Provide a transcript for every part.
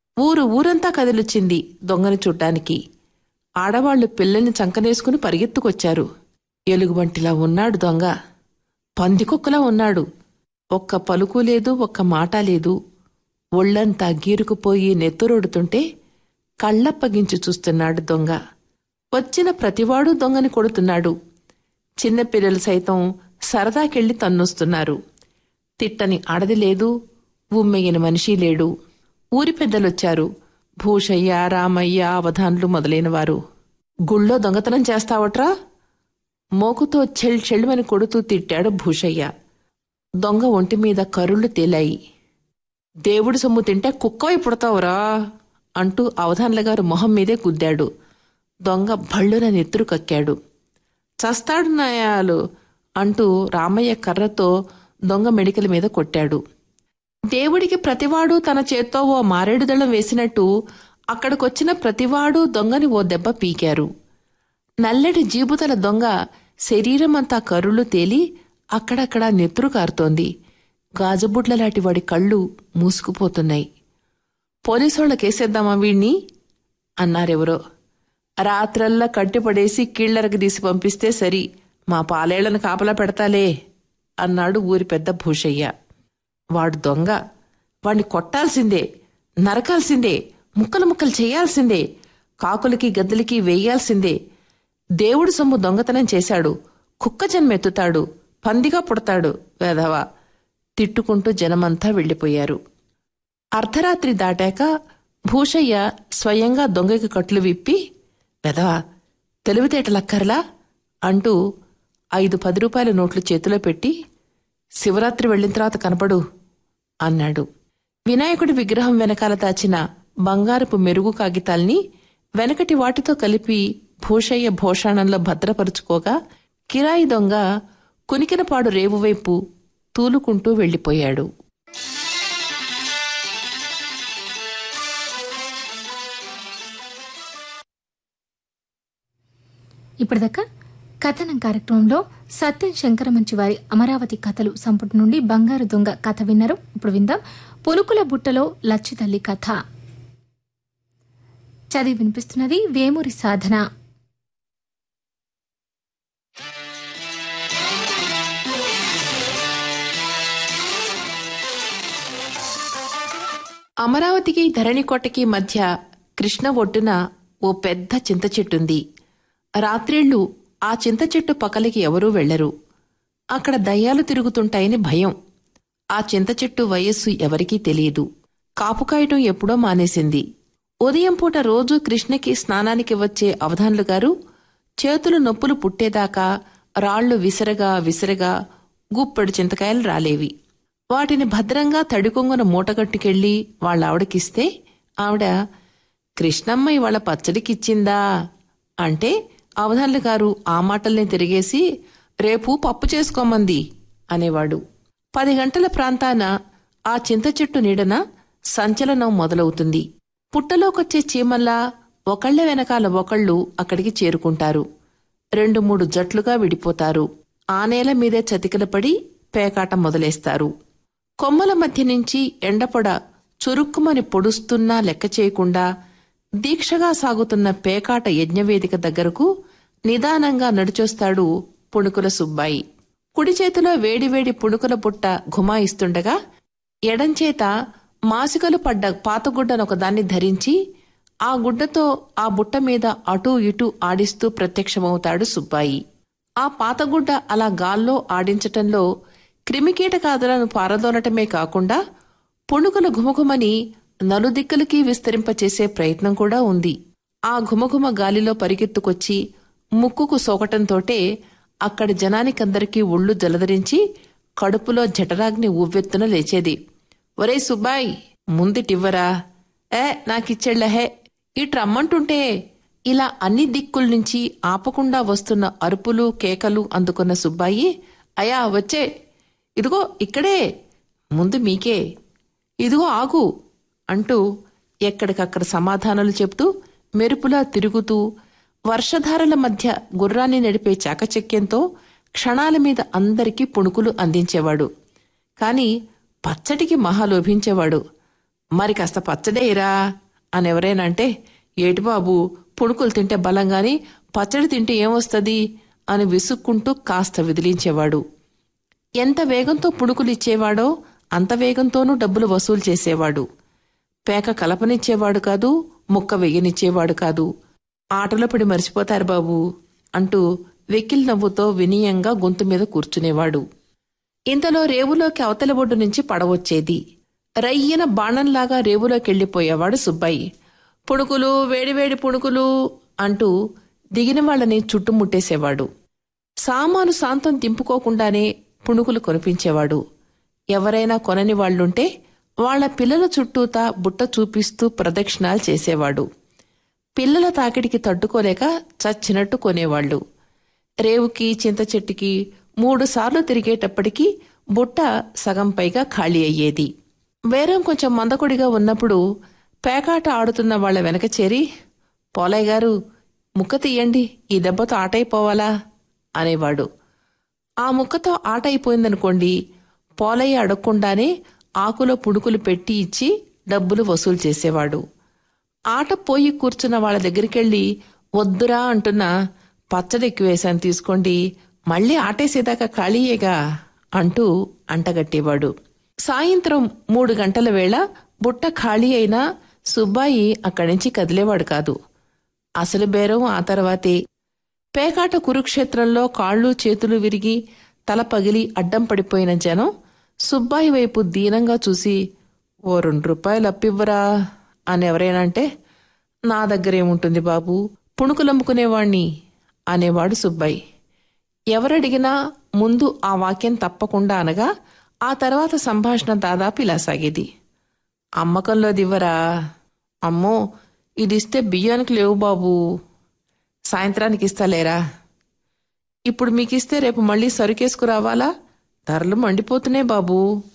ఊరు ఊరంతా కదిలొచ్చింది దొంగని చూడ్డానికి ఆడవాళ్లు పిల్లల్ని చంకనేసుకుని పరిగెత్తుకొచ్చారు ఎలుగుబంటిలా ఉన్నాడు దొంగ పందికొక్కలా ఉన్నాడు ఒక్క పలుకు లేదు ఒక్క మాట లేదు ఒళ్లంతా గీరుకుపోయి నెత్తురొడుతుంటే కళ్ళప్పగించి చూస్తున్నాడు దొంగ వచ్చిన ప్రతివాడు దొంగని కొడుతున్నాడు చిన్నపిల్లలు సైతం సరదాకెళ్ళి తన్నొస్తున్నారు తిట్టని ఆడది లేదు ఉమ్మెగిన మనిషి లేడు ఊరి పెద్దలొచ్చారు భూషయ్య రామయ్య అవధాన్లు మొదలైనవారు గుళ్ళో దొంగతనం చేస్తావట్రా మోకుతో చెల్ చెళ్ళుమని కొడుతూ తిట్టాడు భూషయ్య దొంగ ఒంటి మీద కరుళ్ళు తేలాయి దేవుడి సొమ్ము తింటే కుక్కవై పుడతావురా అంటూ అవధాన్ల గారు మొహం మీదే గుద్దాడు దొంగ భళ్ళున నెత్తురు కక్కాడు చస్తాడు నాయాలు అంటూ రామయ్య కర్రతో దొంగ మెడికల మీద కొట్టాడు దేవుడికి ప్రతివాడు తన చేత్తో ఓ మారేడు దళం వేసినట్టు అక్కడికొచ్చిన ప్రతివాడు దొంగని ఓ దెబ్బ పీకారు నల్లటి జీబుతల దొంగ శరీరమంతా కరుళ్ళు తేలి అక్కడక్కడా నెత్తురు కారుతోంది గాజుబుడ్లలాంటి వాడి కళ్ళు మూసుకుపోతున్నాయి పోలీసోళ్ళకేసేద్దామా వీణ్ణి అన్నారెవరో రాత్రల్లా కట్టిపడేసి కీళ్లరకు తీసి పంపిస్తే సరి మా పాలేళ్లను కాపలా పెడతాలే అన్నాడు ఊరి పెద్ద భూషయ్య వాడు దొంగ వాణ్ణి కొట్టాల్సిందే నరకాల్సిందే ముక్కలు ముక్కలు చేయాల్సిందే కాకులకి గద్దలకి వేయాల్సిందే దేవుడు సొమ్ము దొంగతనం చేశాడు కుక్క జన్మెత్తుతాడు పందిగా పుడతాడు వేధవ తిట్టుకుంటూ జనమంతా వెళ్ళిపోయారు అర్ధరాత్రి దాటాక భూషయ్య స్వయంగా దొంగకి కట్లు విప్పి వెధవా తెలివితేటలక్కర్లా అంటూ ఐదు పది రూపాయల నోట్లు చేతిలో పెట్టి శివరాత్రి వెళ్ళిన తర్వాత కనపడు అన్నాడు వినాయకుడి విగ్రహం వెనకాల దాచిన బంగారపు మెరుగు కాగితాల్ని వెనకటి వాటితో కలిపి భూషయ్య భోషాణంలో భద్రపరుచుకోగా కిరాయి దొంగ కునికినపాడు రేవువైపు తూలుకుంటూ వెళ్ళిపోయాడు ఇప్పటిదాకా కథనం కార్యక్రమంలో సత్యం శంకరమంచి వారి అమరావతి కథలు సంపుటి నుండి బంగారు దొంగ కథ విన్నారు ఇప్పుడు విందాం పులుకుల బుట్టలో లచ్చి తల్లి కథ చదివి వినిపిస్తున్నది వేమూరి సాధన అమరావతికి ధరణికోటకి మధ్య కృష్ణ ఒడ్డున ఓ పెద్ద చింత చెట్టుంది రాత్రిళ్లు ఆ చింత చెట్టు పక్కలకి ఎవరూ వెళ్లరు అక్కడ దయ్యాలు తిరుగుతుంటాయని భయం ఆ చింత చెట్టు వయస్సు ఎవరికీ తెలియదు కాపుకాయటం ఎప్పుడో మానేసింది ఉదయం పూట రోజూ కృష్ణకి స్నానానికి వచ్చే అవధాన్లు గారు చేతులు నొప్పులు పుట్టేదాకా రాళ్లు విసరగా విసరగా గుప్పెడు చింతకాయలు రాలేవి వాటిని భద్రంగా తడికొంగున మూటగట్టుకెళ్లి వాళ్ళ ఆవిడకిస్తే ఆవిడ కృష్ణమ్మ ఇవాళ పచ్చడికిచ్చిందా అంటే అవధాన్లు గారు ఆ మాటల్ని తిరిగేసి రేపు పప్పు చేసుకోమంది అనేవాడు పది గంటల ప్రాంతాన ఆ చింత చెట్టు నీడన సంచలనం మొదలవుతుంది పుట్టలోకొచ్చే చీమల్లా ఒకళ్ళ వెనకాల ఒకళ్ళు అక్కడికి చేరుకుంటారు రెండు మూడు జట్లుగా విడిపోతారు ఆ నేల మీదే చతికిలపడి పేకాట మొదలేస్తారు కొమ్మల మధ్య నుంచి ఎండపొడ చురుక్కుమని పొడుస్తున్నా లెక్క చేయకుండా దీక్షగా సాగుతున్న పేకాట యజ్ఞవేదిక దగ్గరకు నిదానంగా నడిచొస్తాడు పుణుకుల సుబ్బాయి కుడి చేతిలో వేడివేడి పుణుకుల పుట్ట ఘుమాయిస్తుండగా ఎడంచేత మాసికలు పడ్డ పాతగుడ్డనొకదాన్ని ధరించి ఆ గుడ్డతో ఆ బుట్ట మీద అటూ ఇటూ ఆడిస్తూ ప్రత్యక్షమవుతాడు సుబ్బాయి ఆ పాతగుడ్డ అలా గాల్లో ఆడించటంలో క్రిమికీటకాదులను పారదోలటమే కాకుండా పుణుకుల ఘుమఘుమని నలుదిక్కులకి విస్తరింపచేసే ప్రయత్నం కూడా ఉంది ఆ ఘుమఘుమ గాలిలో పరిగెత్తుకొచ్చి ముక్కుకు సోకటంతోటే అక్కడి జనానికందరికీ ఒళ్ళు జలదరించి కడుపులో జఠరాగ్ని ఉవ్వెత్తున లేచేది ఒరే సుబ్బాయ్ ముందిటివ్వరా ఏ నాకిచ్చెళ్ళహే ఇట్రమ్మంటుంటే ఇలా అన్ని దిక్కుల నుంచి ఆపకుండా వస్తున్న అరుపులు కేకలు అందుకున్న సుబ్బాయి అయా వచ్చే ఇదిగో ఇక్కడే ముందు మీకే ఇదిగో ఆగు అంటూ ఎక్కడికక్కడ సమాధానాలు చెప్తూ మెరుపులా తిరుగుతూ వర్షధారల మధ్య గుర్రాన్ని నడిపే చాకచక్యంతో క్షణాల మీద అందరికీ పుణుకులు అందించేవాడు కాని పచ్చడికి మహా లోభించేవాడు మరి కాస్త పచ్చడేయరా అని ఎవరైనా అంటే ఏటి బాబు పుణుకులు తింటే బలంగాని పచ్చడి తింటే ఏమొస్తుంది అని విసుక్కుంటూ కాస్త విదిలించేవాడు ఎంత వేగంతో పుణుకులు ఇచ్చేవాడో అంత వేగంతోనూ డబ్బులు వసూలు చేసేవాడు పేక కలపనిచ్చేవాడు కాదు ముక్క వెయ్యనిచ్చేవాడు కాదు ఆటలో పడి మర్చిపోతారు బాబు అంటూ వెక్కిల్ నవ్వుతో వినయంగా గొంతు మీద కూర్చునేవాడు ఇంతలో రేవులోకి అవతల ఒడ్డు నుంచి పడవచ్చేది రయ్యన బాణంలాగా రేవులోకెళ్లిపోయేవాడు సుబ్బయ్య పుణుకులు వేడివేడి పుణుకులు అంటూ దిగిన వాళ్ళని చుట్టుముట్టేసేవాడు సామాను సాంతం దింపుకోకుండానే పుణుకులు కొనిపించేవాడు ఎవరైనా కొనని వాళ్ళుంటే వాళ్ళ పిల్లల చుట్టూతా బుట్ట చూపిస్తూ ప్రదక్షిణాలు చేసేవాడు పిల్లల తాకిడికి తట్టుకోలేక చచ్చినట్టు కొనేవాళ్లు రేవుకి చింత చెట్టుకి మూడు సార్లు తిరిగేటప్పటికి బుట్ట సగం పైగా ఖాళీ అయ్యేది బేరం కొంచెం మందకొడిగా ఉన్నప్పుడు పేకాట ఆడుతున్న వాళ్ళ వెనక చేరి పోలయ్య గారు ముక్క తీయండి ఈ దెబ్బతో ఆటైపోవాలా అనేవాడు ఆ ముక్కతో ఆట అయిపోయిందనుకోండి పోలయ్య అడగకుండానే ఆకులో పుణుకులు పెట్టి ఇచ్చి డబ్బులు వసూలు చేసేవాడు ఆట పోయి కూర్చున్న వాళ్ళ దగ్గరికెళ్ళి వద్దురా అంటున్నా పచ్చడి ఎక్కువేశాను తీసుకోండి మళ్ళీ ఆటేసేదాకా ఖాళీయేగా అంటూ అంటగట్టేవాడు సాయంత్రం మూడు గంటల వేళ బుట్ట ఖాళీ అయినా సుబ్బాయి అక్కడి నుంచి కదిలేవాడు కాదు అసలు బేరం ఆ తర్వాతే పేకాట కురుక్షేత్రంలో కాళ్ళు చేతులు విరిగి తల పగిలి అడ్డం పడిపోయిన జనం సుబ్బాయి వైపు దీనంగా చూసి ఓ రెండు రూపాయలు అప్పివ్వరా అని ఎవరైనా అంటే నా దగ్గరేముంటుంది బాబు పుణుకులమ్ముకునేవాణ్ణి అనేవాడు సుబ్బాయి ఎవరడిగినా ముందు ఆ వాక్యం తప్పకుండా అనగా ఆ తర్వాత సంభాషణ దాదాపు ఇలా సాగేది అమ్మకంలో దివ్వరా అమ్మో ఇదిస్తే బియ్యానికి లేవు బాబు సాయంత్రానికి ఇస్తాలేరా ఇప్పుడు మీకిస్తే రేపు మళ్ళీ సరుకేసుకురావాలా ధరలు మండిపోతున్నాయి బాబు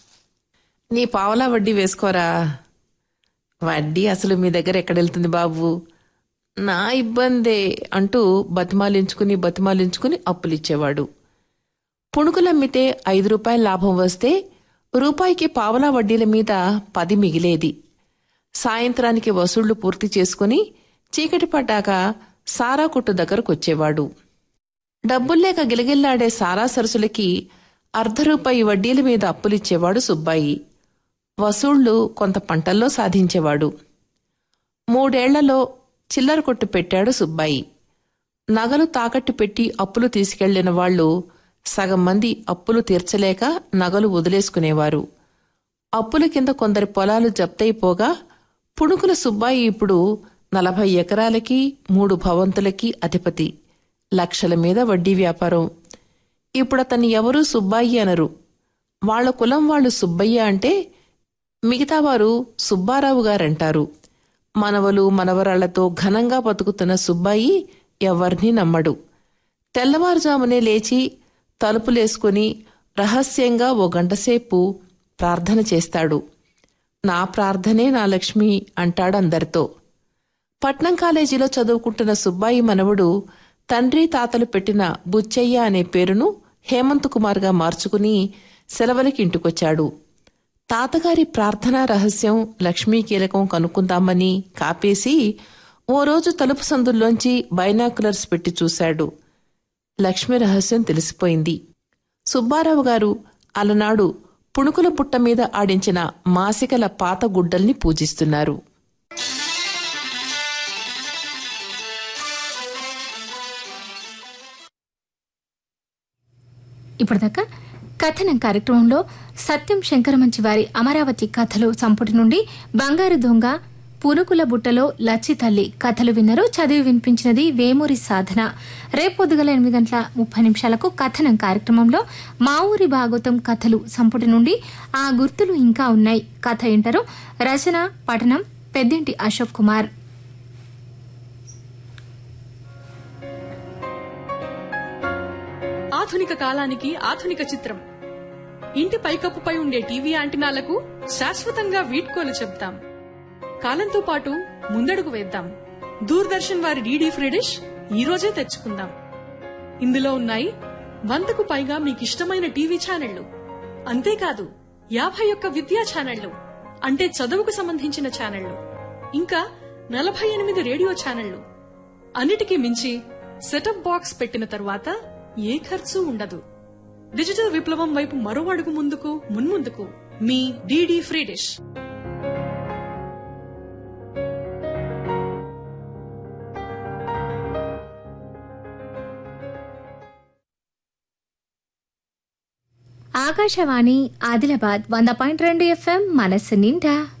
నీ పావలా వడ్డీ వేసుకోరా వడ్డీ అసలు మీ దగ్గర ఎక్కడెళ్తుంది బాబు నా ఇబ్బందే అంటూ బతిమాలించుకుని బతిమాలించుకుని అప్పులిచ్చేవాడు పుణుకులమ్మితే ఐదు రూపాయల లాభం వస్తే రూపాయికి పావలా వడ్డీల మీద పది మిగిలేది సాయంత్రానికి వసూళ్లు పూర్తి చేసుకుని చీకటి పడ్డాక సారా కొట్టు దగ్గరకొచ్చేవాడు డబ్బుల్లేక గిలగిల్లాడే సారా సరసులకి అర్ధ రూపాయి వడ్డీల మీద అప్పులిచ్చేవాడు సుబ్బాయి వసూళ్లు కొంత పంటల్లో సాధించేవాడు మూడేళ్లలో చిల్లర కొట్టు పెట్టాడు సుబ్బాయి నగలు తాకట్టు పెట్టి అప్పులు తీసుకెళ్లిన వాళ్లు సగం మంది అప్పులు తీర్చలేక నగలు వదిలేసుకునేవారు అప్పుల కింద కొందరి పొలాలు జప్తయిపోగా పుణుకుల సుబ్బాయి ఇప్పుడు నలభై ఎకరాలకి మూడు భవంతులకి అధిపతి లక్షల మీద వడ్డీ వ్యాపారం ఇప్పుడతన్ని ఎవరూ సుబ్బాయి అనరు వాళ్ల కులం వాళ్ళు సుబ్బయ్య అంటే మిగతావారు సుబ్బారావు గారంటారు మనవలు మనవరాళ్లతో ఘనంగా బతుకుతున్న సుబ్బాయి ఎవర్నీ నమ్మడు తెల్లవారుజామునే లేచి తలుపులేసుకుని రహస్యంగా ఓ గంటసేపు ప్రార్థన చేస్తాడు నా ప్రార్థనే నా లక్ష్మి అంటాడు అందరితో పట్నం కాలేజీలో చదువుకుంటున్న సుబ్బాయి మనవడు తండ్రి తాతలు పెట్టిన బుచ్చయ్య అనే పేరును హేమంత్ కుమార్గా మార్చుకుని సెలవులకి ఇంటికొచ్చాడు తాతగారి ప్రార్థనా రహస్యం లక్ష్మీ కీలకం కనుక్కుందామని కాపేసి ఓ రోజు తలుపు సందుల్లోంచి బైనాకులర్స్ పెట్టి చూశాడు లక్ష్మి రహస్యం తెలిసిపోయింది సుబ్బారావు గారు అలనాడు పుణుకుల పుట్ట మీద ఆడించిన మాసికల పాత గుడ్డల్ని పూజిస్తున్నారు ఇప్పటిదాకా కథనం కార్యక్రమంలో సత్యం శంకరమంచి వారి అమరావతి కథలు సంపుటి నుండి బంగారు దొంగ పునుకుల బుట్టలో లచ్చి తల్లి కథలు విన్నారు చదివి వినిపించినది వేమూరి సాధన రేపు పొద్దుగల ఎనిమిది గంటల ముప్పై నిమిషాలకు కథనం కార్యక్రమంలో మా ఊరి భాగవతం కథలు సంపుటి నుండి ఆ గుర్తులు ఇంకా ఉన్నాయి కథ ఏంటారు రచన పఠనం పెద్దింటి అశోక్ కుమార్ ఆధునిక కాలానికి ఆధునిక చిత్రం ఇంటి పైకప్పుపై ఉండే టీవీ యాంటినాలకు శాశ్వతంగా వీడ్కోలు చెప్తాం కాలంతో పాటు ముందడుగు వేద్దాం దూరదర్శన్ వారి డీడీ ఫ్రీ డిష్ ఈ రోజే తెచ్చుకుందాం ఇందులో ఉన్నాయి వందకు పైగా మీకిష్టమైన టీవీ ఛానళ్లు అంతేకాదు యాభై ఒక్క విద్యా ఛానళ్లు అంటే చదువుకు సంబంధించిన ఛానళ్లు ఇంకా నలభై ఎనిమిది రేడియో ఛానళ్లు అన్నిటికీ మించి సెటప్ బాక్స్ పెట్టిన తర్వాత ఏ ఖర్చు ఉండదు డిజిటల్ విప్లవం వైపు మరో అడుగు ముందుకు మున్ముందుకు మీ DD free dish Akashvani Adilabad వంద పాయింట్ రెండు ఎఫ్ఎం మనస్సు నిండా